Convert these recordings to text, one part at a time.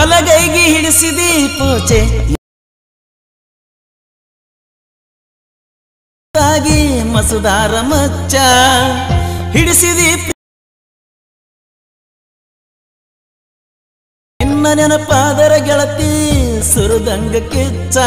ಬಲಗೈಗೆ ಹಿಡಿಸಿದಿ ಪೂಜೆ ಆಗಿ ಮಸುದಾರ ಮಚ್ಚ ಹಿಡಿಸಿದಿ ನಿನ್ನ ನೆನಪಾದರ ಗೆಳತಿ ಸುರದಂಗ ಕಿಚ್ಚ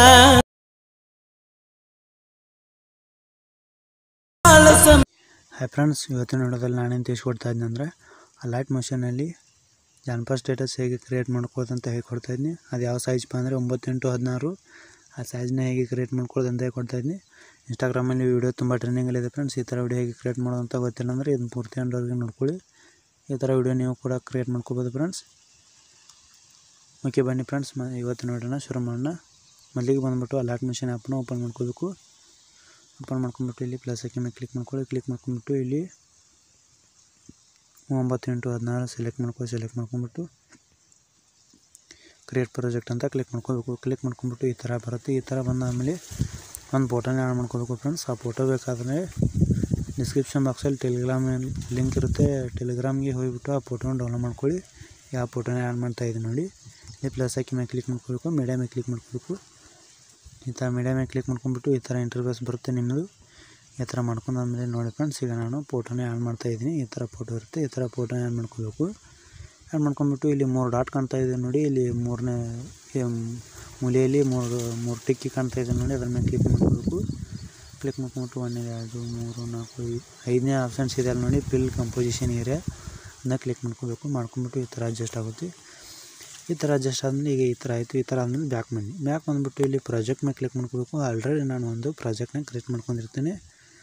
ಆಲಸ ಹಾಯ್ ಫ್ರೆಂಡ್ಸ್ ಇವತ್ತಿನ ವಿಡಿಯೋದಲ್ಲಿ ನಾನೇನು ತಿಳಿಸ್ಕೊಡ್ತಾ ಇದ್ದೀನಿ ಅಂದರೆ ಆ ಲೈಟ್ ಮಷೀನಲ್ಲಿ ಜಾನಪದ ಸ್ಟೇಟಸ್ ಹೇಗೆ ಕ್ರಿಯೇಟ್ ಮಾಡ್ಕೊಳ್ಳೋದು ಅಂತ ಹೇಗೆ ಕೊಡ್ತಾ ಇದ್ದೀನಿ ಅದು ಯಾವ ಸೈಜ್ ಬಂದರೆ ಒಂಬತ್ತು ಇಂಟು ಹದಿನಾರು ಆ ಸೈಜ್ನ ಹೇಗೆ ಕ್ರಿಯೇಟ್ ಮಾಡ್ಕೊಳ್ಳೋದು ಅಂತ ಹೇಗೆ ಕೊಡ್ತಾ ಇದ್ದೀನಿ ಇನ್ಸ್ಟಾಗ್ರಾಮಲ್ಲಿ ವಿಡಿಯೋ ತುಂಬ ಟ್ರೆಂಡಿಂಗಲ್ಲಿದೆ ಫ್ರೆಂಡ್ಸ್ ಈ ಥರ ವಿಡಿಯೋ ಹೇಗೆ ಕ್ರಿಯೇಟ್ ಮಾಡೋದು ಅಂತ ಗೊತ್ತಿಲ್ಲ ಅಂದರೆ ಇದನ್ನು ಪೂರ್ತಿ ಅಂಡರ್ಗೆ ನೋಡ್ಕೊಳ್ಳಿ ಈ ಥರ ವಿಡಿಯೋ ನೀವು ಕೂಡ ಕ್ರಿಯೇಟ್ ಮಾಡ್ಕೋಬೋದು ಫ್ರೆಂಡ್ಸ್ ಓಕೆ ಬನ್ನಿ ಫ್ರೆಂಡ್ಸ್ ಮ ಇವತ್ತಿನ ವಿಡಿಯೋನ ಶುರು ಮಾಡೋಣ ಮೊದಲಿಗೆ ಬಂದುಬಿಟ್ಟು ಆ ಲೈಟ್ ಮಷೀನ್ ಆ್ಯಪ್ನ ಓಪನ್ ಮಾಡ್ಕೋಬೇಕು ಓಪನ್ ಮಾಡ್ಕೊಂಬಿಟ್ಟು ಇಲ್ಲಿ ಪ್ಲಸ್ ಹಾಕಿ ಮೇಲೆ ಕ್ಲಿಕ್ ಮಾಡ್ಕೊಳ್ಳಿ ಕ್ಲಿಕ್ ಮಾಡ್ಕೊಂಬಿಟ್ಟು ಇಲ್ಲಿ ಒಂಬತ್ತು ಇಂಟು ಹದಿನಾರು ಸೆಲೆಕ್ಟ್ ಮಾಡ್ಕೊಳ್ಳಿ ಸೆಲೆಕ್ಟ್ ಮಾಡ್ಕೊಂಬಿಟ್ಟು ಕ್ರಿಯೇಟ್ ಪ್ರಾಜೆಕ್ಟ್ ಅಂತ ಕ್ಲಿಕ್ ಮಾಡ್ಕೋಬೇಕು ಕ್ಲಿಕ್ ಮಾಡ್ಕೊಂಬಿಟ್ಟು ಈ ಥರ ಬರುತ್ತೆ ಈ ಥರ ಬಂದಾದಮೇಲೆ ಒಂದು ಫೋಟೋನೇ ಆ್ಯಡ್ ಮಾಡ್ಕೋಬೇಕು ಫ್ರೆಂಡ್ಸ್ ಆ ಫೋಟೋ ಬೇಕಾದರೆ ಡಿಸ್ಕ್ರಿಪ್ಷನ್ ಬಾಕ್ಸಲ್ಲಿ ಟೆಲಿಗ್ರಾಮ್ ಲಿಂಕ್ ಇರುತ್ತೆ ಟೆಲಿಗ್ರಾಮ್ಗೆ ಹೋಗಿಬಿಟ್ಟು ಆ ಫೋಟೋನ ಡೌನ್ಲೋಡ್ ಮಾಡ್ಕೊಳ್ಳಿ ಯಾವ ಫೋಟೋನೇ ಆ್ಯಡ್ ಮಾಡ್ತಾ ಇದೆ ನೋಡಿ ಇಲ್ಲಿ ಪ್ಲಸ್ ಹಾಕಿ ಮೇಲೆ ಕ್ಲಿಕ್ ಮಾಡ್ಕೋಬೇಕು ಮೀಡಿಯಾ ಮೇಲೆ ಕ್ಲಿಕ್ ಮಾಡ್ಕೋಬೇಕು ಈ ಥರ ಮೀಡಿಯಾ ಮೇಲೆ ಕ್ಲಿಕ್ ಮಾಡ್ಕೊಂಬಿಟ್ಟು ಈ ಥರ ಇಂಟರ್ಫೇಸ್ ಬರುತ್ತೆ ನಿಮ್ಮದು ಈ ಥರ ಮಾಡ್ಕೊಂಡಾದ್ಮೇಲೆ ನೋಡಿ ಫ್ರೆಂಡ್ಸ್ ಈಗ ನಾನು ಫೋಟೋನೇ ಆ್ಯಡ್ ಮಾಡ್ತಾ ಇದ್ದೀನಿ ಈ ಥರ ಫೋಟೋ ಇರುತ್ತೆ ಈ ಥರ ಫೋಟೋ ಆ್ಯಡ್ ಮಾಡ್ಕೋಬೇಕು ಆ್ಯಡ್ ಮಾಡ್ಕೊಂಬಿಟ್ಟು ಇಲ್ಲಿ ಮೂರು ಡಾಟ್ ಕಾಣ್ತಾ ಇದೆ ನೋಡಿ ಇಲ್ಲಿ ಮೂರನೇ ಮೂಲೆಯಲ್ಲಿ ಮೂರು ಮೂರು ಟಿಕ್ಕಿ ಕಾಣ್ತಾ ಇದೆ ನೋಡಿ ಅದ್ರ ಮೇಲೆ ಕ್ಲಿಕ್ ಮಾಡ್ಕೋಬೇಕು ಕ್ಲಿಕ್ ಮಾಡ್ಕೊಂಬಿಟ್ಟು ಒಂದನೇ ಎರಡು ಮೂರು ನಾಲ್ಕು ಐದು ಐದನೇ ಆಪ್ಷನ್ಸ್ ಇದೆ ಅಲ್ಲಿ ನೋಡಿ ಫಿಲ್ ಕಂಪೋಸಿಷನ್ ಏರಿಯಾ ಅದನ್ನ ಕ್ಲಿಕ್ ಮಾಡ್ಕೋಬೇಕು ಮಾಡ್ಕೊಂಬಿಟ್ಟು ಈ ಥರ ಅಡ್ಜಸ್ಟ್ ಆಗುತ್ತೆ ಈ ಥರ ಅಡ್ಜಸ್ಟ್ ಆದಮೇಲೆ ಈಗ ಈ ಥರ ಆಯಿತು ಈ ಥರ ಆದಮೇಲೆ ಬ್ಯಾಕ್ ಬನ್ನಿ ಬ್ಯಾಕ್ ಬಂದುಬಿಟ್ಟು ಇಲ್ಲಿ ಪ್ರಾಜೆಕ್ಟ್ ಮೇಲೆ ಕ್ಲಿಕ್ ಮಾಡ್ಕೋಬೇಕು ಆಲ್ರೆಡಿ ನಾನು ಒಂದು ಪ್ರಾಜೆಕ್ಟ್ನ ಕ್ರಿಯೇಟ್ ಮಾಡ್ಕೊಂಡಿರ್ತೀನಿ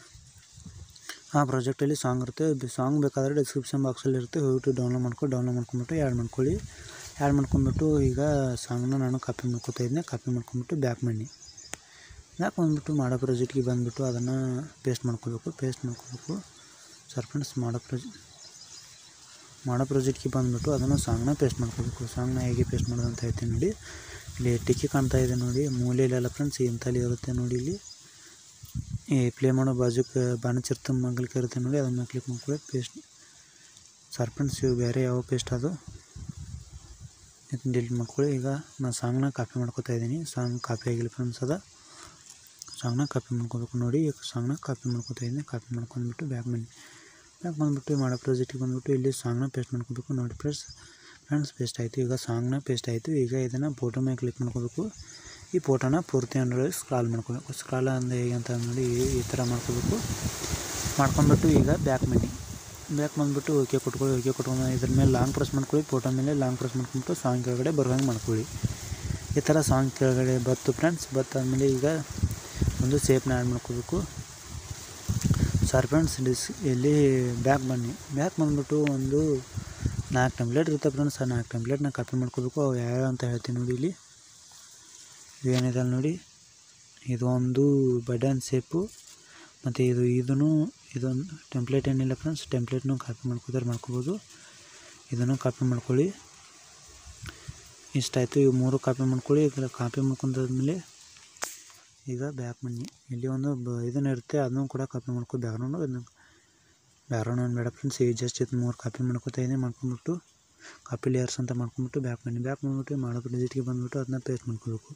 ಆ ಪ್ರಾಜೆಕ್ಟಲ್ಲಿ ಸಾಂಗ್ ಇರುತ್ತೆ ಸಾಂಗ್ ಬೇಕಾದರೆ ಡಿಸ್ಕ್ರಿಪ್ಷನ್ ಬಾಕ್ಸಲ್ಲಿ ಇರುತ್ತೆ ಹೋಗ್ಬಿಟ್ಟು ಡೌನ್ಲೋಡ್ ಮಾಡ್ಕೊಂಡು ಡೌನ್ಲೋಡ್ ಮಾಡ್ಕೊಂಬಿಟ್ಟು ಆ್ಯಡ್ ಮಾಡ್ಕೊಳ್ಳಿ ಆ್ಯಡ್ ಮಾಡ್ಕೊಂಬಿಟ್ಟು ಈಗ ಸಾಂಗ್ನ ನಾನು ಕಾಪಿ ಮಾಡ್ಕೊತಾ ಇದ್ದೀನಿ ಕಾಪಿ ಮಾಡ್ಕೊಂಬಿಟ್ಟು ಬ್ಯಾಕ್ ಬನ್ನಿ ಬ್ಯಾಕ್ ಬಂದುಬಿಟ್ಟು ಮಾಡೋ ಪ್ರಾಜೆಕ್ಟ್ಗೆ ಬಂದುಬಿಟ್ಟು ಅದನ್ನು ಪೇಸ್ಟ್ ಮಾಡ್ಕೋಬೇಕು ಪೇಸ್ಟ್ ಮಾಡ್ಕೋಬೇಕು ಸರ್ ಫ್ರೆಂಡ್ಸ್ ಮಾಡೋ ಪ್ರಾಜೆಕ್ಟ್ ಮಾಡೋ ಪ್ರಾಜೆಕ್ಟ್ಗೆ ಬಂದುಬಿಟ್ಟು ಅದನ್ನು ಸಾಂಗ್ನ ಪೇಸ್ಟ್ ಮಾಡ್ಕೋಬೇಕು ಸಾಂಗ್ನ ಹೇಗೆ ಪೇಸ್ಟ್ ಮಾಡೋದು ಅಂತ ಹೇಳ್ತೀನಿ ನೋಡಿ ಇಲ್ಲಿ ಟಿಕ್ಕಿ ಕಾಣ್ತಾ ಇದೆ ನೋಡಿ ಮೂಲೆಯಲ್ಲೆಲ್ಲ ಫ್ರೆಂಡ್ಸ್ ಇಂಥಲ್ಲಿ ಇರುತ್ತೆ ನೋಡಿ ಇಲ್ಲಿ ಈ ಪ್ಲೇ ಮಾಡೋ ಬಾಜುಕ್ಕೆ ಬಾಣಚಿರ್ತ ಮಗಲ್ಕೆ ಇರುತ್ತೆ ನೋಡಿ ಅದನ್ನು ಕ್ಲಿಕ್ ಮಾಡ್ಕೊಳ್ಳಿ ಪೇಸ್ಟ್ ಸರ್ ಫ್ರೆಂಡ್ಸ್ ಇವು ಬೇರೆ ಯಾವ ಪೇಸ್ಟ್ ಅದು ಇದನ್ನ ಡಿಲೀಟ್ ಮಾಡ್ಕೊಳ್ಳಿ ಈಗ ನಾನು ಸಾಂಗ್ನ ಕಾಪಿ ಮಾಡ್ಕೊತಾ ಇದ್ದೀನಿ ಸಾಂಗ್ ಕಾಪಿ ಆಗಿಲ್ಲ ಫ್ರೆಂಡ್ಸ್ ಅದ ಸಾಂಗ್ನ ಕಾಪಿ ಮಾಡ್ಕೋಬೇಕು ನೋಡಿ ಈಗ ಸಾಂಗ್ನ ಕಾಪಿ ಮಾಡ್ಕೊತಾ ಇದ್ದೀನಿ ಕಾಪಿ ಮಾಡ್ಕೊಂಡ್ಬಿಟ್ಟು ಬ್ಯಾಕ್ ಬನ್ನಿ ಬ್ಯಾಕ್ ಬಂದುಬಿಟ್ಟು ಮಾಡೋ ಪ್ರಾಜೆಕ್ಟಿಗೆ ಬಂದುಬಿಟ್ಟು ಇಲ್ಲಿ ಸಾಂಗ್ನ ಪೇಸ್ಟ್ ಮಾಡ್ಕೋಬೇಕು ನೋಡಿ ಫ್ರೆಂಡ್ಸ್ ಫ್ರೆಂಡ್ಸ್ ಪೇಸ್ಟ್ ಆಯಿತು ಈಗ ಸಾಂಗ್ನ ಪೇಸ್ಟ್ ಆಯಿತು ಈಗ ಇದನ್ನು ಫೋಟೋ ಮೇಲೆ ಕ್ಲಿಕ್ ಮಾಡ್ಕೋಬೇಕು ಈ ಫೋಟೋನ ಪೂರ್ತಿ ಅಂದ್ರೆ ಸ್ಕ್ರಾಲ್ ಮಾಡ್ಕೋಬೇಕು ಸ್ಕ್ರಾಲ್ ಅಂದರೆ ಹೇಗೆ ಅಂತ ನೋಡಿ ಈ- ಈ ಥರ ಮಾಡ್ಕೋಬೇಕು ಮಾಡ್ಕೊಂಡ್ಬಿಟ್ಟು ಈಗ ಬ್ಯಾಕ್ ಬನ್ನಿ ಬ್ಯಾಕ್ ಬಂದುಬಿಟ್ಟು ಓಕೆ ಕೊಟ್ಕೊಳ್ಳಿ ಓಕೆ ಕೊಟ್ಕೊಂಡು ಇದ್ರ ಮೇಲೆ ಲಾಂಗ್ ಪ್ರೆಸ್ ಮಾಡ್ಕೊಳ್ಳಿ ಫೋಟೋ ಮೇಲೆ ಲಾಂಗ್ ಪ್ರೆಸ್ ಮಾಡ್ಕೊಂಬಿಟ್ಟು ಸಾಂಗ್ ಕೆಳಗಡೆ ಬರುವಂಗೆ ಮಾಡ್ಕೊಳ್ಳಿ ಈ ಥರ ಸಾಂಗ್ ಕೆಳಗಡೆ ಬತ್ತು ಫ್ರೆಂಡ್ಸ್ ಬತ್ತಾದಮೇಲೆ ಈಗ ಒಂದು ಸೇಪ್ನ ಆ್ಯಡ್ ಮಾಡ್ಕೋಬೇಕು ಸರ್ ಫ್ರೆಂಡ್ಸ್ ಡಿಸ್ ಇಲ್ಲಿ ಬ್ಯಾಕ್ ಬನ್ನಿ ಬ್ಯಾಕ್ ಬಂದುಬಿಟ್ಟು ಒಂದು ನಾಲ್ಕು ಟೆಂಪ್ಲೇಟ್ ಇರುತ್ತೆ ಫ್ರೆಂಡ್ಸ್ ಆ ನಾಲ್ಕು ಟೆಂಪ್ಲೇಟ್ನ ಕಾಪಿ ಮಾಡ್ಕೋಬೇಕು ಅವು ಯಾವ್ಯಾವ ಅಂತ ಹೇಳ್ತೀನಿ ನೋಡಿ ಇಲ್ಲಿ ಇವೇನಿದೆ ಅಲ್ಲಿ ನೋಡಿ ಇದೊಂದು ಬಟನ್ ಶೇಪು ಮತ್ತು ಇದು ಇದನ್ನು ಇದೊಂದು ಟೆಂಪ್ಲೇಟ್ ಏನಿಲ್ಲ ಫ್ರೆಂಡ್ಸ್ ಟೆಂಪ್ಲೇಟ್ನು ಕಾಪಿ ಮಾಡ್ಕೋತಾರೆ ಮಾಡ್ಕೋಬೋದು ಇದನ್ನು ಕಾಪಿ ಮಾಡ್ಕೊಳ್ಳಿ ಇಷ್ಟಾಯಿತು ಇವು ಮೂರು ಕಾಪಿ ಮಾಡ್ಕೊಳ್ಳಿ ಈಗ ಕಾಪಿ ಮಾಡ್ಕೊಂಡಾದ್ಮೇಲೆ ಈಗ ಬ್ಯಾಕ್ ಬನ್ನಿ ಇಲ್ಲಿ ಒಂದು ಬ ಇದನ್ನು ಇರುತ್ತೆ ಅದನ್ನು ಕೂಡ ಕಾಪಿ ಮಾಡ್ಕೊ ಬ್ಯಾಕ್ಗ್ರೌಂಡು ಅದನ್ನು ಬ್ಯಾಕ್ಗ್ರೌಂಡ್ ಏನು ಬೇಡ ಫ್ರೆಂಡ್ಸ್ ಈಗ ಜಸ್ಟ್ ಇದು ಮೂರು ಕಾಪಿ ಮಾಡ್ಕೊತಾ ಇದ್ದೀನಿ ಮಾಡ್ಕೊಂಬಿಟ್ಟು ಕಾಪಿ ಲೇಯರ್ಸ್ ಅಂತ ಮಾಡ್ಕೊಂಬಿಟ್ಟು ಬ್ಯಾಕ್ ಬನ್ನಿ ಬ್ಯಾಕ್ ಬಂದ್ಬಿಟ್ಟು ಮಾಡೋ ಡಿಜಿಟ್ಗೆ ಬಂದುಬಿಟ್ಟು ಅದನ್ನ ಪೇಸ್ಟ್ ಮಾಡ್ಕೋಬೇಕು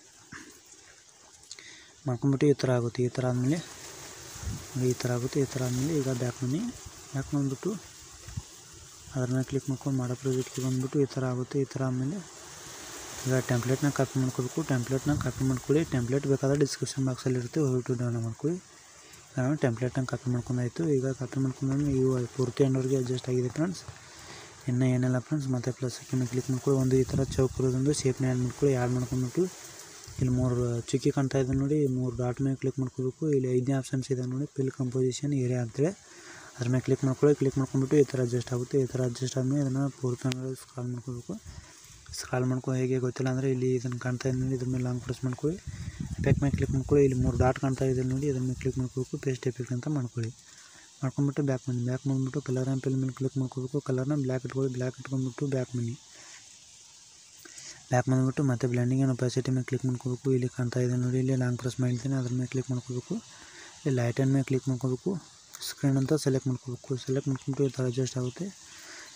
ಮಾಡ್ಕೊಂಬಿಟ್ಟು ಈ ಥರ ಆಗುತ್ತೆ ಈ ಥರ ಆದಮೇಲೆ ಈ ಥರ ಆಗುತ್ತೆ ಈ ಥರ ಆದಮೇಲೆ ಈಗ ಬ್ಯಾಕ್ ಬನ್ನಿ ಬ್ಯಾಕ್ ಬಂದುಬಿಟ್ಟು ಅದ್ರ ಮೇಲೆ ಕ್ಲಿಕ್ ಮಾಡ್ಕೊಂಡು ಮಾಡೋ ಪ್ರಾಜೆಕ್ಟ್ಗೆ ಬಂದುಬಿಟ್ಟು ಈ ಥರ ಆಗುತ್ತೆ ಈ ಥರ ಆದಮೇಲೆ ಈಗ ಟೆಂಪ್ಲೇಟ್ನ ಕಾಪಿ ಮಾಡ್ಕೋಬೇಕು ಟೆಂಪ್ಲೇಟ್ನ ಕಾಪಿ ಮಾಡ್ಕೊಳ್ಳಿ ಟೆಂಪ್ಲೇಟ್ ಬೇಕಾದ್ರೆ ಡಿಸ್ಕ್ರಿಪ್ಷನ್ ಬಾಕ್ಸಲ್ಲಿ ಇರುತ್ತೆ ಹೋಗ್ಬಿಟ್ಟು ಡೌನ್ಲೋಡ್ ಮಾಡ್ಕೊಳ್ಳಿ ನಾನು ಟೆಂಪ್ಲೇಟ್ನ ಕಾಪಿ ಮಾಡ್ಕೊಂಡಾಯ್ತು ಈಗ ಕಾಪಿ ಮಾಡ್ಕೊಂಡ್ರೆ ಇವು ಪೂರ್ತಿ ಎಂಡೋರ್ಗೆ ಅಡ್ಜಸ್ಟ್ ಆಗಿದೆ ಫ್ರೆಂಡ್ಸ್ ಇನ್ನು ಏನಿಲ್ಲ ಫ್ರೆಂಡ್ಸ್ ಮತ್ತೆ ಪ್ಲಸ್ ಮೇಲೆ ಕ್ಲಿಕ್ ಮಾಡ್ಕೊಳ್ಳಿ ಒಂದು ಈ ಥರ ಚೌಕರದೊಂದು ಶೇಪ್ನ ಆ್ಯಡ್ ಮಾಡ್ಕೊಳ್ಳಿ ಆ್ಯಡ್ ಮಾಡ್ಕೊಂಡ್ಬಿಟ್ಟು ಇಲ್ಲಿ ಮೂರು ಚುಕ್ಕಿ ಕಾಣ್ತಾ ಇದೆ ನೋಡಿ ಮೂರು ಡಾಟ್ ಮೇಲೆ ಕ್ಲಿಕ್ ಮಾಡ್ಕೋಬೇಕು ಇಲ್ಲಿ ಐದನೇ ಆಪ್ಷನ್ಸ್ ಇದೆ ನೋಡಿ ಪಿಲ್ ಕಂಪೋಸಿಷನ್ ಏರಿಯಾ ಅಂತೇಳಿ ಅದ್ರ ಮೇಲೆ ಕ್ಲಿಕ್ ಮಾಡ್ಕೊಳ್ಳಿ ಕ್ಲಿಕ್ ಮಾಡ್ಕೊಂಡ್ಬಿಟ್ಟು ಈ ಥರ ಅಡ್ಜಸ್ಟ್ ಆಗುತ್ತೆ ಈ ಥರ ಅಡ್ಜಸ್ಟ್ ಆದಮೇಲೆ ಇದನ್ನು ಪೂರ್ತಿ ಸ್ಕ್ರಾಲ್ ಮಾಡ್ಕೋಬೇಕು ಸ್ಕ್ರಾಲ್ ಮಾಡ್ಕೊ ಹೇಗೆ ಗೊತ್ತಿಲ್ಲ ಅಂದರೆ ಇಲ್ಲಿ ಇದನ್ನು ಕಾಣ್ತಾ ಇದೆ ನೋಡಿ ಇದ್ರ ಮೇಲೆ ಲಾಂಗ್ ಪ್ರೆಸ್ ಮಾಡ್ಕೊಳ್ಳಿ ಎಫೆಕ್ಟ್ ಮೇಲೆ ಕ್ಲಿಕ್ ಮಾಡ್ಕೊಳ್ಳಿ ಇಲ್ಲಿ ಮೂರು ಡಾಟ್ ಕಾಣ್ತಾ ಇದೆ ನೋಡಿ ಅದ್ರ ಮೇಲೆ ಕ್ಲಿಕ್ ಮಾಡ್ಕೋಬೇಕು ಪೇಸ್ಟ್ ಎಫೆಕ್ಟ್ ಅಂತ ಮಾಡ್ಕೊಳ್ಳಿ ಮಾಡ್ಕೊಂಬಿಟ್ಟು ಬ್ಯಾಕ್ ಬನ್ನಿ ಬ್ಯಾಕ್ ಬಂದುಬಿಟ್ಟು ಕಲರ್ ಆ್ಯಂಡ್ ಪೆಲ್ ಮೇಲೆ ಕ್ಲಿಕ್ ಮಾಡ್ಕೋಬೇಕು ಕಲರ್ನ ಬ್ಲ್ಯಾಕ್ ಇಟ್ಕೊಳ್ಳಿ ಬ್ಲ್ಯಾಕ್ ಇಟ್ಕೊಂಡ್ಬಿಟ್ಟು ಬ್ಯಾಕ್ ಬನ್ನಿ ಬ್ಯಾಕ್ ಬಂದುಬಿಟ್ಟು ಮತ್ತೆ ಬ್ಲೆಂಡಿಂಗ್ ಆ್ಯಂಡ್ ಒಪಾಸಿಟಿ ಮೇಲೆ ಕ್ಲಿಕ್ ಮಾಡ್ಕೋಬೇಕು ಇಲ್ಲಿ ಕಾಣ್ತಾ ಇದೆ ನೋಡಿ ಇಲ್ಲಿ ಲಾಂಗ್ ಪ್ರೆಸ್ ಮಾಡಿರ್ತೀನಿ ಅದ್ರ ಮೇಲೆ ಕ್ಲಿಕ್ ಮಾಡ್ಕೋಬೇಕು ಇಲ್ಲಿ ಲೈಟ್ ಆ್ಯಂಡ್ ಮೇಲೆ ಕ್ಲಿಕ್ ಮಾಡ್ಕೋಬೇಕು ಸ್ಕ್ರೀನ್ ಅಂತ ಸೆಲೆಕ್ಟ್ ಮಾಡ್ಕೋಬೇಕು ಸೆಲೆಕ್ಟ್ ಮಾಡ್ಕೊಂಬಿಟ್ಟು ಈ ಥರ ಅಡ್ಜಸ್ಟ್ ಆಗುತ್ತೆ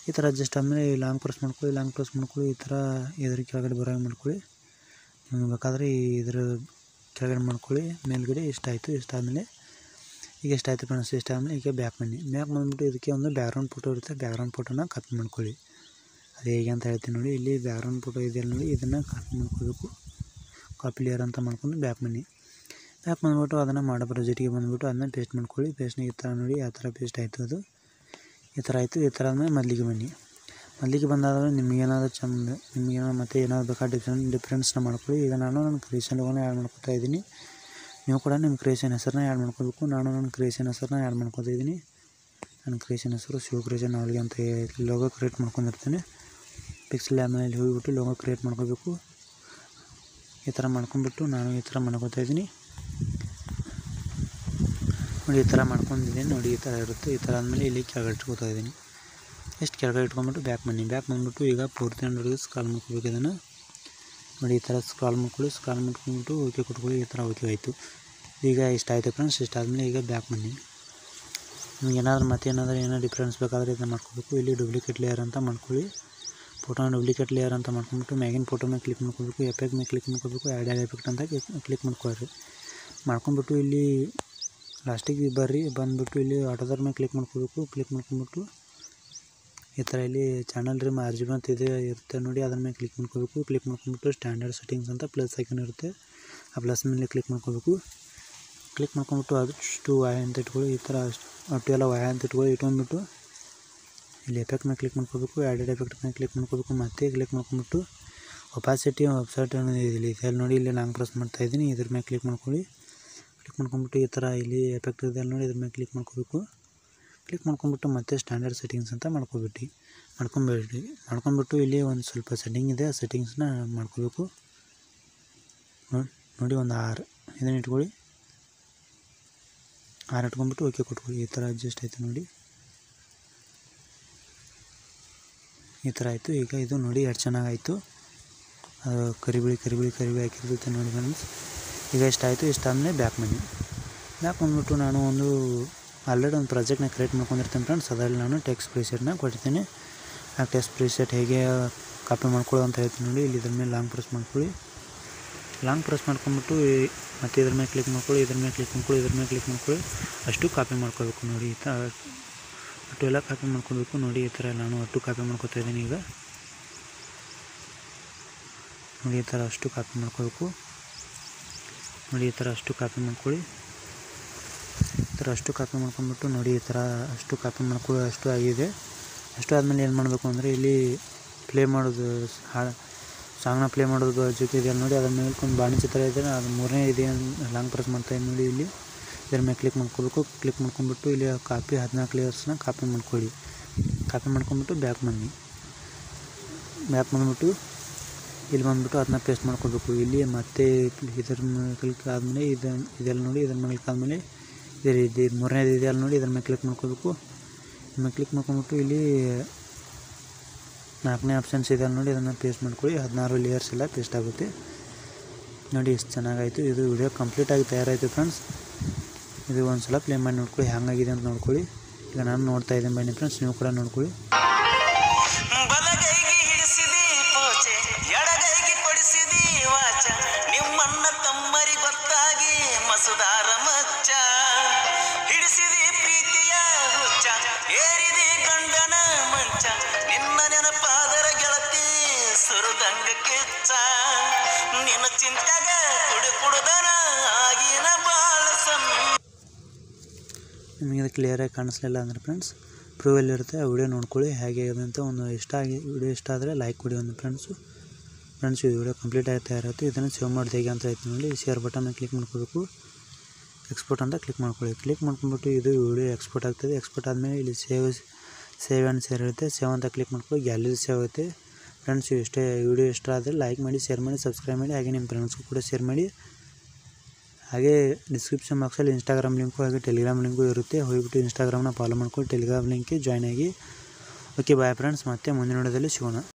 ಈ ಥರ ಅಡ್ಜಸ್ಟ್ ಆದಮೇಲೆ ಲಾಂಗ್ ಪ್ರೆಸ್ ಮಾಡ್ಕೊಳ್ಳಿ ಲಾಂಗ್ ಪ್ರೆಸ್ ಮಾಡ್ಕೊಳ್ಳಿ ಈ ಥರ ಇದ್ರ ಕೆಳಗಡೆ ಬರೋ ಹಾಗೆ ಮಾಡ್ಕೊಳ್ಳಿ ನಿಮ್ಗೆ ಬೇಕಾದರೆ ಇದ್ರ ಕೆಳಗಡೆ ಮಾಡ್ಕೊಳ್ಳಿ ಮೇಲ್ಗಡೆ ಇಷ್ಟಾಯಿತು ಇಷ್ಟಾದಮೇಲೆ ಈಗ ಎಷ್ಟಾಯಿತು ಫ್ರೆಂಡ್ಸ್ ಇಷ್ಟಾದಮೇಲೆ ಈಗ ಬ್ಯಾಕ್ ಬನ್ನಿ ಬ್ಯಾಕ್ ಬಂದುಬಿಟ್ಟು ಇದಕ್ಕೆ ಒಂದು ಬ್ಯಾಕ್ಗ್ರೌಂಡ್ ಫೋಟೋ ಇರುತ್ತೆ ಬ್ಯಾಕ್ಗ್ರೌಂಡ್ ಫೋಟೋನ ಕಾಪಿ ಮಾಡ್ಕೊಳ್ಳಿ ಅದು ಹೇಗೆ ಅಂತ ಹೇಳ್ತೀನಿ ನೋಡಿ ಇಲ್ಲಿ ಬ್ಯಾಕ್ಗ್ರೌಂಡ್ ಫೋಟೋ ಇದೆಯಲ್ಲ ನೋಡಿ ಇದನ್ನು ಕಾಪಿ ಮಾಡ್ಕೋಬೇಕು ಕಾಪಿ ಲೇಯರ್ ಅಂತ ಮಾಡ್ಕೊಂಡು ಬ್ಯಾಕ್ ಬನ್ನಿ ಬ್ಯಾಕ್ ಬಂದುಬಿಟ್ಟು ಅದನ್ನು ಮಾಡೋ ಪ್ರೊಜೆಕ್ಟಿಗೆ ಬಂದುಬಿಟ್ಟು ಅದನ್ನ ಪೇಸ್ಟ್ ಮಾಡ್ಕೊಳ್ಳಿ ಪೇಸ್ಟ್ನ ಈ ಥರ ನೋಡಿ ಆ ಥರ ಪೇಸ್ಟ್ ಆಯಿತು ಅದು ಈ ಥರ ಆಯಿತು ಈ ಥರ ಆದಮೇಲೆ ಮೊದಲಿಗೆ ಬನ್ನಿ ಮೊದಲಿಗೆ ಬಂದಾದರೆ ನಿಮಗೇನಾದ್ರು ಚಂದ ನಿಮಗೇನಾದ್ರು ಮತ್ತೆ ಏನಾದ್ರು ಬೇಕಾದ ಡಿಫ್ರೆಂಟ್ ಡಿಫ್ರೆನ್ಸ್ನ ಮಾಡ್ಕೊಳ್ಳಿ ಈಗ ನಾನು ನನ್ನ ಕ್ರಿಯೇಷನ್ ಲೋಗೋನ ಆ್ಯಡ್ ಮಾಡ್ಕೊತಾ ಇದ್ದೀನಿ ನೀವು ಕೂಡ ನಿಮ್ಮ ಕ್ರಿಯೇಷನ್ ಹೆಸರನ್ನ ಆ್ಯಡ್ ಮಾಡ್ಕೋಬೇಕು ನಾನು ನನ್ನ ಕ್ರಿಯೇಷನ್ ಹೆಸರನ್ನ ಆ್ಯಡ್ ಮಾಡ್ಕೊತಾ ಇದ್ದೀನಿ ನನ್ನ ಕ್ರಿಯೇಷನ್ ಹೆಸರು ಶಿವ ಕ್ರಿಯೇಷನ್ ಅವಳಿಗೆ ಅಂತ ಲೋಗೋ ಕ್ರಿಯೇಟ್ ಮಾಡ್ಕೊಂಡಿರ್ತೇನೆ ಪಿಕ್ಸೆಲ್ ಆಮೇಲೆ ಹೋಗಿಬಿಟ್ಟು ಲೋಗೋ ಕ್ರಿಯೇಟ್ ಮಾಡ್ಕೋಬೇಕು ಈ ಥರ ಮಾಡ್ಕೊಂಡ್ಬಿಟ್ಟು ನಾನು ಈ ಥರ ಮಾಡ್ಕೋತಾ ಇದ್ದೀನಿ ನೋಡಿ ಈ ಥರ ಮಾಡ್ಕೊಂಡಿದ್ದೀನಿ ನೋಡಿ ಈ ಥರ ಇರುತ್ತೆ ಈ ಥರ ಆದಮೇಲೆ ಇಲ್ಲಿ ಕೆಳಗಡೆ ಇಟ್ಕೋತಾ ಇದ್ದೀನಿ ಎಷ್ಟು ಕೆಳಗಡೆ ಇಟ್ಕೊಂಡ್ಬಿಟ್ಟು ಬ್ಯಾಕ್ ಬನ್ನಿ ಬ್ಯಾಕ್ ಬಂದುಬಿಟ್ಟು ಈಗ ಪೂರ್ತಿ ಹಂಡ್ರೆಡ್ಗೆ ಸ್ಕ್ರಾಲ್ ಮಾಡ್ಕೋಬೇಕು ಇದನ್ನು ನೋಡಿ ಈ ಥರ ಸ್ಕ್ರಾಲ್ ಮಾಡ್ಕೊಳ್ಳಿ ಸ್ಕ್ರಾಲ್ ಮಾಡ್ಕೊಂಡ್ಬಿಟ್ಟು ಓಕೆ ಕೊಟ್ಕೊಳ್ಳಿ ಈ ಥರ ಓಕೆ ಆಯಿತು ಈಗ ಇಷ್ಟ ಆಯಿತು ಫ್ರೆಂಡ್ಸ್ ಇಷ್ಟ ಆದಮೇಲೆ ಈಗ ಬ್ಯಾಕ್ ಬನ್ನಿ ನಿಮ್ಗೆ ಏನಾದರೂ ಮತ್ತೆ ಏನಾದರೂ ಏನೋ ಡಿಫ್ರೆನ್ಸ್ ಬೇಕಾದರೆ ಇದನ್ನ ಮಾಡ್ಕೋಬೇಕು ಇಲ್ಲಿ ಡೂಪ್ಲಿಕೇಟ್ ಲೇಯರ್ ಅಂತ ಮಾಡ್ಕೊಳ್ಳಿ ಫೋಟೋನ ಡೂಪ್ಲಿಕೇಟ್ ಲೇಯರ್ ಅಂತ ಮಾಡ್ಕೊಂಡ್ಬಿಟ್ಟು ಮ್ಯಾಗಿನ ಫೋಟೋ ಮೇಲೆ ಕ್ಲಿಕ್ ಮಾಡ್ಕೋಬೇಕು ಎಫೆಕ್ಟ್ ಮೇಲೆ ಕ್ಲಿಕ್ ಮಾಡ್ಕೋಬೇಕು ಆ್ಯಡ್ ಆ್ಯಡ್ ಎಫೆಕ್ಟ್ ಅಂತ ಕ್ಲಿಕ್ ಮಾಡ್ಕೊಳ್ರಿ ಮಾಡ್ಕೊಂಡ್ಬಿಟ್ಟು ಇಲ್ಲಿ ಲಾಸ್ಟಿಗೆ ಬರ್ರಿ ಬಂದುಬಿಟ್ಟು ಇಲ್ಲಿ ಆಟೋದರ್ ಮೇಲೆ ಕ್ಲಿಕ್ ಮಾಡ್ಕೋಬೇಕು ಕ್ಲಿಕ್ ಮಾಡ್ಕೊಂಡ್ಬಿಟ್ಟು ಈ ಥರ ಇಲ್ಲಿ ಚಾನಲ್ ರೀ ಆರ್ ಜಿ ಬಿ ಅಂತ ಇದೆ ಇರುತ್ತೆ ನೋಡಿ ಅದ್ರ ಮೇಲೆ ಕ್ಲಿಕ್ ಮಾಡ್ಕೋಬೇಕು ಕ್ಲಿಕ್ ಮಾಡ್ಕೊಂಡ್ಬಿಟ್ಟು ಸ್ಟ್ಯಾಂಡರ್ಡ್ ಸೆಟ್ಟಿಂಗ್ಸ್ ಅಂತ ಪ್ಲಸ್ ಐಕನ್ ಇರುತ್ತೆ ಆ ಪ್ಲಸ್ ಮೇಲೆ ಕ್ಲಿಕ್ ಮಾಡ್ಕೋಬೇಕು ಕ್ಲಿಕ್ ಮಾಡ್ಕೊಂಡ್ಬಿಟ್ಟು ಅಷ್ಟು ವಾಯ ಅಂತ ಇಟ್ಕೊಳ್ಳಿ ಈ ಥರ ಅಷ್ಟು ಎಲ್ಲ ವಾಯ ಅಂತ ಇಟ್ಕೊಳ್ಳಿ ಇಟ್ಕೊಂಡ್ಬಿಟ್ಟು ಇಲ್ಲಿ ಎಫೆಕ್ಟ್ ಮೇಲೆ ಕ್ಲಿಕ್ ಮಾಡ್ಕೋಬೇಕು ಆ್ಯಡೆಡ್ ಎಫೆಕ್ಟ್ ಮೇಲೆ ಕ್ಲಿಕ್ ಮಾಡ್ಕೋಬೇಕು ಮತ್ತೆ ಕ್ಲಿಕ್ ಮಾಡ್ಕೊಂಡ್ಬಿಟ್ಟು ಒಪಾಸಿಟಿ ವೆಬ್ಸೈಟ್ ಅನ್ನೋದು ಇಲ್ಲಿ ಇದೆ ಅಲ್ಲಿ ನೋಡಿ ಇಲ್ಲಿ ಲಾಂಗ್ ಪ್ರೆಸ್ ಮಾಡ್ತಾ ಇದ್ದೀನಿ ಇದ್ರ ಮೇಲೆ ಕ್ಲಿಕ್ ಮಾಡ್ಕೊಳ್ಳಿ ಕ್ಲಿಕ್ ಮಾಡ್ಕೊಂಡ್ಬಿಟ್ಟು ಈ ಥರ ಇಲ್ಲಿ ಎಫೆಕ್ಟ್ ಇದೆ ಅಲ್ಲಿ ನೋಡಿ ಇದ್ರ ಮೇಲೆ ಕ್ಲಿಕ್ ಮಾಡ್ಕೋಬೇಕು ಕ್ಲಿಕ್ ಮಾಡ್ಕೊಂಡ್ಬಿಟ್ಟು ಮತ್ತೆ ಸ್ಟ್ಯಾಂಡರ್ಡ್ ಸೆಟ್ಟಿಂಗ್ಸ್ ಅಂತ ಮಾಡ್ಕೊಬಿಟ್ಟು ಮಾಡ್ಕೊಂಬೇಡಿ ಮಾಡ್ಕೊಂಡ್ಬಿಟ್ಟು ಇಲ್ಲಿ ಒಂದು ಸ್ವಲ್ಪ ಸೆಟ್ಟಿಂಗ್ ಇದೆ ಆ ಸೆಟ್ಟಿಂಗ್ಸ್ನ ಮಾಡ್ಕೋಬೇಕು ನೋಡಿ ನೋಡಿ ಒಂದು ಆರು ಇದನ್ನು ಇಟ್ಕೊಳ್ಳಿ ಆರು ಇಟ್ಕೊಂಡ್ಬಿಟ್ಟು ಓಕೆ ಕೊಟ್ಕೊಳ್ಳಿ ಈ ಥರ ಅಡ್ಜಸ್ಟ್ ಆಯಿತು ನೋಡಿ ಈ ಥರ ಆಯಿತು ಈಗ ಇದು ನೋಡಿ ಎಷ್ಟು ಚೆನ್ನಾಗಾಯಿತು ಅದು ಕರಿಬಿಳಿ ಕರಿಬಿಳಿ ಕರಿಬಿಳಿ ಹಾಕಿರ್ತೈತೆ ನೋಡಿ ಫ್ರೆಂಡ್ಸ್ ಈಗ ಇಷ್ಟಾಯಿತು ಇಷ್ಟಾದಮೇಲೆ ಬ್ಯಾಕ್ ಬನ್ನಿ ಬ್ಯಾಕ್ ಬಂದ್ಬಿಟ್ಟು ನಾನು ಒಂದು ಆಲ್ರೆಡಿ ಒಂದು ಪ್ರಾಜೆಕ್ಟ್ನ ಕ್ರಿಯೇಟ್ ಮಾಡ್ಕೊಂಡಿರ್ತೇನೆ ಫ್ರೆಂಡ್ಸ್ ಅದರಲ್ಲಿ ನಾನು ಟೆಕ್ಸ್ಟ್ ಪ್ರೀಸೆಟ್ನ ಕೊಟ್ಟಿದ್ದೀನಿ ಆ ಟೆಕ್ಸ್ಟ್ ಪ್ರೀಸೆಟ್ ಹೇಗೆ ಕಾಪಿ ಮಾಡ್ಕೊಳ್ಳೋ ಅಂತ ಹೇಳ್ತೀನಿ ನೋಡಿ ಇಲ್ಲಿ ಇದ್ರ ಮೇಲೆ ಲಾಂಗ್ ಪ್ರೆಸ್ ಮಾಡ್ಕೊಳ್ಳಿ ಲಾಂಗ್ ಪ್ರೆಸ್ ಮಾಡ್ಕೊಂಡ್ಬಿಟ್ಟು ಈ- ಮತ್ತೆ ಇದ್ರ ಮೇಲೆ ಕ್ಲಿಕ್ ಮಾಡ್ಕೊಳ್ಳಿ ಇದ್ರ ಮೇಲೆ ಕ್ಲಿಕ್ ಮಾಡ್ಕೊಳ್ಳಿ ಇದ್ರ ಮೇಲೆ ಕ್ಲಿಕ್ ಮಾಡ್ಕೊಳ್ಳಿ ಅಷ್ಟು ಕಾಪಿ ಮಾಡ್ಕೋಬೇಕು ನೋಡಿ ಈ ಥರ ಅಷ್ಟು ಎಲ್ಲ ಕಾಪಿ ಮಾಡ್ಕೋಬೇಕು ನೋಡಿ ಈ ಥರ ನಾನು ಅಷ್ಟು ಕಾಪಿ ಮಾಡ್ಕೊತಾ ಇದ್ದೀನಿ ಈಗ ನೋಡಿ ಈ ಥರ ಅಷ್ಟು ಕಾಪಿ ಮಾಡ್ಕೋಬೇಕು ನೋಡಿ ಈ ಥರ ಅಷ್ಟು ಕಾಪಿ ಮಾಡ್ಕೊಳ್ಳಿ ಈ ಥರ ಅಷ್ಟು ಕಾಪಿ ಮಾಡ್ಕೊಂಡ್ಬಿಟ್ಟು ನೋಡಿ ಈ ಥರ ಅಷ್ಟು ಕಾಪಿ ಮಾಡ್ಕೊಳ್ಳಿ ಅಷ್ಟು ಆಗಿದೆ ಅಷ್ಟು ಆದಮೇಲೆ ಏನು ಮಾಡಬೇಕು ಅಂದರೆ ಇಲ್ಲಿ ಪ್ಲೇ ಮಾಡೋದು ಹಾಡು ಸಾಂಗ್ನ ಪ್ಲೇ ಮಾಡೋದು ಜೊತೆ ಇದೆ ನೋಡಿ ಅದ್ರ ಮೇಲೆ ಒಂದು ಬಾಣಿ ಚಿತ್ರ ಇದೆ ಅದು ಮೂರನೇ ಇದೆ ಲಾಂಗ್ ಪ್ರೆಸ್ ಮಾಡ್ತಾ ಇದ್ದೀನಿ ನೋಡಿ ಇಲ್ಲಿ ಇದ್ರ ಮೇಲೆ ಕ್ಲಿಕ್ ಮಾಡ್ಕೋಬೇಕು ಕ್ಲಿಕ್ ಮಾಡ್ಕೊಂಡ್ಬಿಟ್ಟು ಇಲ್ಲಿ ಕಾಪಿ ಹದಿನಾಲ್ಕು ಲೇಯರ್ಸ್ನ ಕಾಪಿ ಮಾಡ್ಕೊಳ್ಳಿ ಕಾಪಿ ಮಾಡ್ಕೊಂಡ್ಬಿಟ್ಟು ಬ್ಯಾಕ್ ಬನ್ನಿ ಬ್ಯಾಕ್ ಬಂದ್ಬಿಟ್ಟು ಇಲ್ಲಿ ಬಂದ್ಬಿಟ್ಟು ಅದನ್ನ ಪೇಸ್ಟ್ ಮಾಡ್ಕೋಬೇಕು ಇಲ್ಲಿ ಮತ್ತೆ ಇದ್ರ ಮೇಲೆ ಕ್ಲಿಕ್ ಆದಮೇಲೆ ಇದನ್ನು ಇದೆಲ್ಲ ನೋಡಿ ಇದ್ರ ಮೇಲೆ ಕ್ಲಿಕ್ ಆದಮೇಲೆ ಇದ್ರ ಇದು ಮೂರನೇದು ಇದೆಯಲ್ಲ ನೋಡಿ ಇದ್ರ ಮೇಲೆ ಕ್ಲಿಕ್ ಮಾಡ್ಕೋಬೇಕು ಇದ್ರ ಮೇಲೆ ಕ್ಲಿಕ್ ಮಾಡ್ಕೊಂಬಿಟ್ಟು ಇಲ್ಲಿ ನಾಲ್ಕನೇ ಆಪ್ಷನ್ಸ್ ಇದೆ ನೋಡಿ ಅದನ್ನು ಪೇಸ್ಟ್ ಮಾಡ್ಕೊಳ್ಳಿ ಹದಿನಾರು ಲೇಯರ್ಸ್ ಎಲ್ಲ ಪೇಸ್ಟ್ ಆಗುತ್ತೆ ನೋಡಿ ಎಷ್ಟು ಚೆನ್ನಾಗಾಯಿತು ಇದು ವಿಡಿಯೋ ಕಂಪ್ಲೀಟಾಗಿ ತಯಾರಾಯಿತು ಫ್ರೆಂಡ್ಸ್ ಇದು ಒಂದು ಸಲ ಪ್ಲೇ ಮಾಡಿ ನೋಡ್ಕೊಳ್ಳಿ ಹ್ಯಾಂಗಾಗಿದೆ ಅಂತ ನೋಡ್ಕೊಳ್ಳಿ ಈಗ ನಾನು ನೋಡ್ತಾ ಇದ್ದೀನಿ ಬನ್ನಿ ಫ್ರೆಂಡ್ಸ್ ನೀವು ಕೂಡ ನೋಡ್ಕೊಳ್ಳಿ ಬಲಗೈಗೆ ಹಿಡಿಸಿದಿ ಪೋಚೆ ಎಡಗೈಗೆ ಕೊಡಿಸಿದಿ ವಾಚ ನಿಮ್ಮನ್ನ ತಮ್ಮರಿ ಗೊತ್ತಾಗಿ ಮಸುದಾರ ಮಚ್ಚ ಹಿಡಿಸಿದಿ ಪ್ರೀತಿಯ ಹುಚ್ಚ ಏರಿದಿ ಗಂಡನ ಮಂಚ ನಿನ್ನ ನೆನಪಾದರ ಗೆಳತಿ ಸುರದಂಗ ಕಿಚ್ಚ ನಿನ್ನ ಚಿಂತೆಗ ಕುಡಿ ಕುಡುದನ ಆಗಿನ ಬಾಳ ಸಣ್ಣ ನಿಮಗೆ ಕ್ಲಿಯರಾಗಿ ಕಾಣಿಸ್ಲಿಲ್ಲ ಅಂದರೆ ಫ್ರೆಂಡ್ಸ್ ಪ್ರೂವಲ್ಲಿ ಇರುತ್ತೆ ಆ ವಿಡಿಯೋ ನೋಡ್ಕೊಳ್ಳಿ ಹೇಗೆ ಇದೆ ಅಂತ ಒಂದು ಇಷ್ಟ ಆಗಿ ವಿಡಿಯೋ ಇಷ್ಟ ಆದರೆ ಲೈಕ್ ಕೊಡಿ ಒಂದು ಫ್ರೆಂಡ್ಸು ಫ್ರೆಂಡ್ಸ್ ಇದು ವಿಡಿಯೋ ಕಂಪ್ಲೀಟ್ ಆಗಿ ತಯಾರಾಯಿತು ಇದನ್ನು ಸೇವ್ ಮಾಡೋದು ಹೇಗೆ ಅಂತ ಹೇಳ್ತೀನಿ ನೋಡಿ ಶೇರ್ ಬಟನ್ನ ಕ್ಲಿಕ್ ಮಾಡ್ಕೋಬೇಕು ಎಕ್ಸ್ಪೋರ್ಟ್ ಅಂತ ಕ್ಲಿಕ್ ಮಾಡ್ಕೊಳ್ಳಿ ಕ್ಲಿಕ್ ಮಾಡ್ಕೊಂಡ್ಬಿಟ್ಟು ಇದು ವಿಡಿಯೋ ಎಕ್ಸ್ಪೋರ್ಟ್ ಆಗ್ತದೆ ಎಕ್ಸ್ಪೋರ್ಟ್ ಆದಮೇಲೆ ಇಲ್ಲಿ ಸೇವ್ ಸೇವ್ ಆ್ಯಂಡ್ ಶೇರ್ ಇರುತ್ತೆ ಸೇವ್ ಅಂತ ಕ್ಲಿಕ್ ಮಾಡ್ಕೊಳ್ಳಿ ಗ್ಯಾಲರಿ ಸೇವ್ ಆಗುತ್ತೆ ಫ್ರೆಂಡ್ಸ್ ಇಷ್ಟೇ ವಿಡಿಯೋ ಇಷ್ಟ ಆದರೆ ಲೈಕ್ ಮಾಡಿ ಶೇರ್ ಮಾಡಿ ಸಬ್ಸ್ಕ್ರೈಬ್ ಮಾಡಿ ಹಾಗೆ ನಿಮ್ಮ ಫ್ರೆಂಡ್ಸ್ಗೂ ಕೂಡ ಶೇರ್ ಮಾಡಿ ಹಾಗೆ ಡಿಸ್ಕ್ರಿಪ್ಷನ್ ಬಾಕ್ಸಲ್ಲಿ ಇನ್ಸ್ಟಾಗ್ರಾಮ್ ಲಿಂಕು ಹಾಗೆ ಟೆಲಿಗ್ರಾಮ್ ಲಿಂಕು ಇರುತ್ತೆ ಹೋಗಿಬಿಟ್ಟು ಇನ್ಸ್ಟಾಗ್ರಾಮ್ನ ಫಾಲೋ ಮಾಡ್ಕೊಂಡು ಟೆಲಿಗ್ರಾಮ್ ಲಿಂಕ್ಗೆ ಜಾಯ್ನ್ ಆಗಿ ಓಕೆ ಬಾಯ್ ಫ್ರೆಂಡ್ಸ್ ಮತ್ತೆ ಮುಂದಿನ ವಿಡಿಯೋದಲ್ಲಿ ಸಿಗೋಣ